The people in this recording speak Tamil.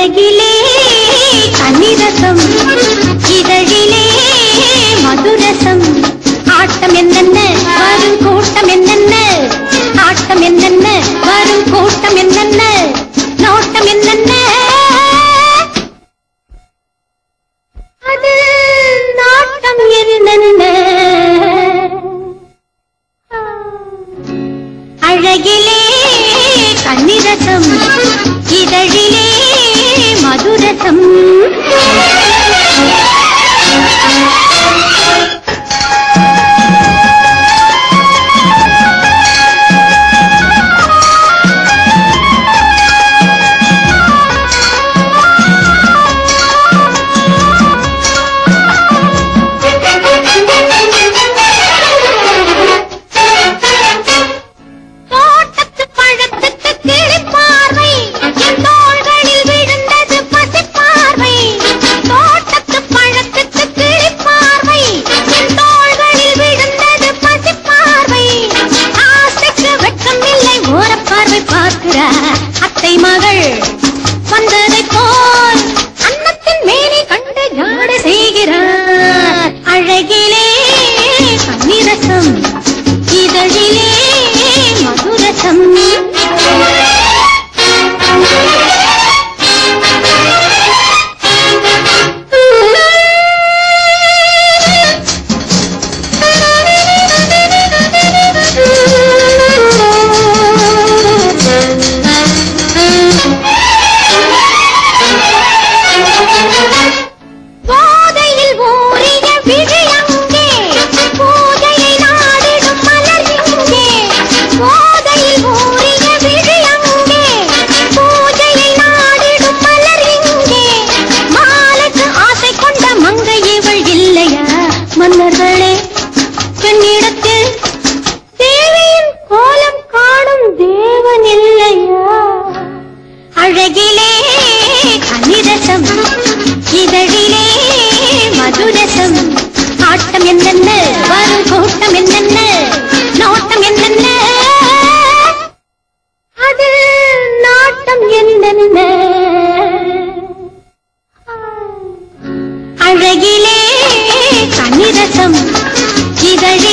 அழகிலே கனிரசம் இதழிலே மதுரசம் ஆட்டம் என்னென்ன வரும் கூட்டம் என்னென்ன ஆட்டம் என்னென்ன வரும் கூட்டம் என்னென்ன நோட்டம் என்னென்ன அது நாட்டம் என்னென்ன அழகிலே கன்னிரசம் இதழிலே மதுரசம் தோட்டத்து பழத்துக்கு கிளிப்பார்வை என் தோள்களில் விழுந்தது பசிப்பார்வை தோட்டத்து பழத்துக்கு கிளிப்பார்வை என் தோள்களில் விழுந்தது பசிப்பார்வை ஆசைக்கு வெட்கம் இல்லை ஓரப்பார்வை பார்க்கிறார் அத்தை மகள் வந்ததை போல் அன்னத்தின் மேலே கண்டு ஜாடு செய்கிறார் அழகிலே கண்ணிரசம் இதழிலே மதுரசம் போதையில் ஊறிய விழி அங்கே பூஜையை நாடிடும் மலர் இங்கே போதையில் ஊறிய விழி அங்கே பூஜையை நாடிடும் மலர் இங்கே மாலைக்கு ஆசை கொண்ட மங்கை இவள் இல்லையா மன்னர்களே பெண்ணிடத்தில் தேவியின் கோலம் காணும் தேவன் இல்லையா அழகிலே கனிரசம் இதழிலே மதுரசம் ஆட்டம் என்னென்ன வரும் கூட்டம் என்னென்ன நோட்டம் என்னென்ன அது நாட்டம் என்னென்ன அழகிலே கனிரசம் இதழிலே